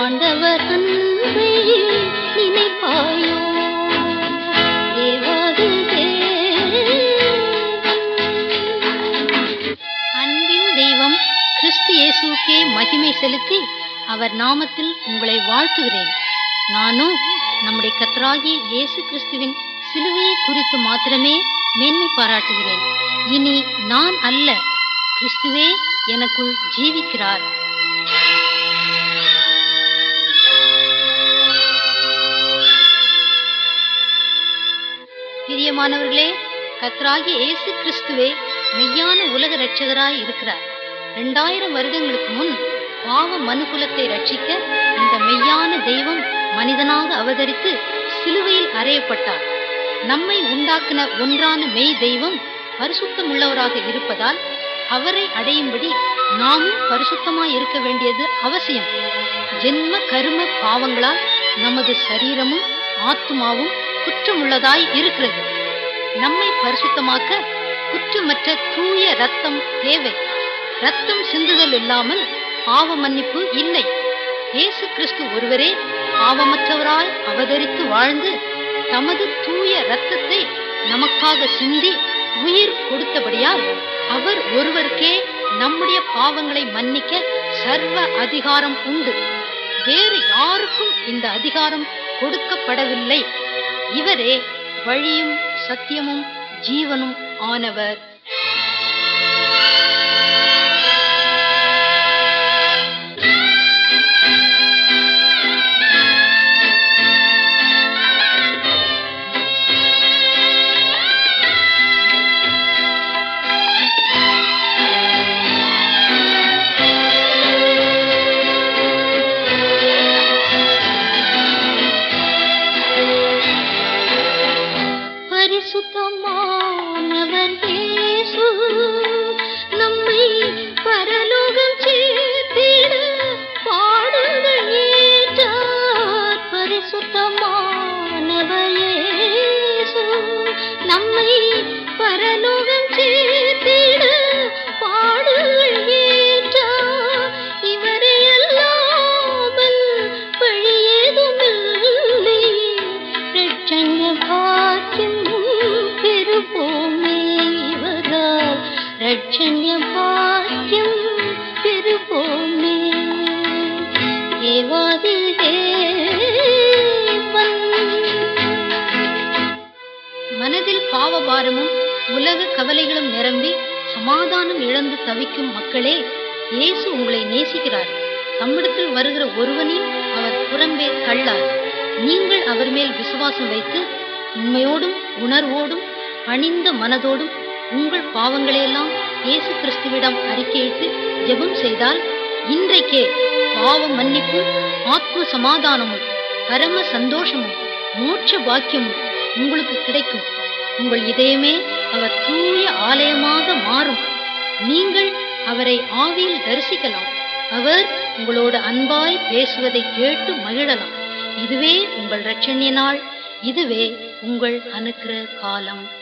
ஆண்டவர் அன்பை நினைப்பாயோ தேவாதி அன்பின் தெய்வம் கிறிஸ்து இயேசுக்கே மகிமை செலுத்தி அவர் நாமத்தில் உங்களை வாழ்த்துகிறேன் நானும் நம்முடைய கர்த்தராகிய இயேசு கிறிஸ்துவின் சிலுவையை குறித்து மாத்திரமே மேன்மை பாராட்டுகிறேன் இனி நான் அல்ல கிறிஸ்துவே எனக்குள் ஜீவிக்கிறார் பிரியமானவர்களே கர்த்தராகிய இயேசு கிறிஸ்துவே மெய்யான உலக இரட்சகராய் இருக்கிறார் இரண்டாயிரம் வருடங்களுக்கு முன் பாவ மனுகுலத்தை ரட்சிக்க இந்த மெய்யான தெய்வம் மனிதனாக அவதரித்து சிலுவையில் அறையப்பட்டார் நம்மை உண்டாக்கின ஒன்றான மெய் தெய்வம் பரிசுத்தம் உள்ளவராக இருப்பதால் அவரை அடையும்படி நாமும் பரிசுத்தமாய் இருக்க வேண்டியது அவசியம் ஜென்ம கரும பாவங்களால் நமது சரீரமும் ஆத்மாவும் குற்றமுள்ளதாய் இருக்கிறது நம்மை பரிசுத்தமாக்க குற்றமற்ற தூய ரத்தம் தேவை ரத்தம் சிந்துதல் இல்லாமல் பாவ மன்னிப்பு இல்லை இயேசு கிறிஸ்து ஒருவரே பாவமற்றவராய் அவதரித்து வாழ்ந்து தமது தூய ரத்தத்தை நமக்காக சிந்தி உயிர் கொடுத்தபடியால் அவர் ஒருவருக்கே நம்முடைய பாவங்களை மன்னிக்க சர்வ அதிகாரம் உண்டு வேறு யாருக்கும் இந்த அதிகாரம் கொடுக்கப்படவில்லை இவரே வழியும் சத்தியமும் ஜீவனும் ஆனவர் பரிசுத்தமானவர் இயேசு நம்மை பரலோகம் சேர்த்திட பாடுகள் ஏற்றார் பரிசுத்தமானவர் இயேசு நம்மை பரலோகம் சேர்த்திட பாடுகள் ஏற்றார் இவரை அல்லாமல் வழி ஏதுமில்லை ரட்சண்ய பாக்கியம் பெறுவோமே இவரால் ரட்சண்ய பாக்கியம் பெறுவோமே தேவாதி தேவன் மனதில் பாவபாரமும் உலக கவலைகளும் நிரம்பி சமாதானம் இழந்து தவிக்கும் மக்களே இயேசு உங்களை நேசிக்கிறார் தம்மிடத்தில் வருகிற ஒருவனையும் அவர் புறம்பே தள்ளார் நீங்கள் அவர் மேல் விசுவாசம் வைத்து உண்மையோடும் உணர்வோடும் பணிந்த மனதோடும் உங்கள் பாவங்களையெல்லாம் இயேசு கிறிஸ்துவிடம் அறிக்கையிட்டு ஜெபம் செய்தால் இன்றைக்கே பாவ மன்னிப்பும் ஆத்ம சமாதானமும் பரம சந்தோஷமும் மோட்ச பாக்கியமும் உங்களுக்கு கிடைக்கும் உங்கள் இதயமே அவர் தூய ஆலயமாக மாறும் நீங்கள் அவரை ஆவியில் தரிசிக்கலாம் அவர் உங்களோடு அன்பாய் பேசுவதை கேட்டு மகிழலாம் இதுவே உங்கள் இரட்சணிய நாள் இதுவே உங்கள் அனுக்கிற காலம்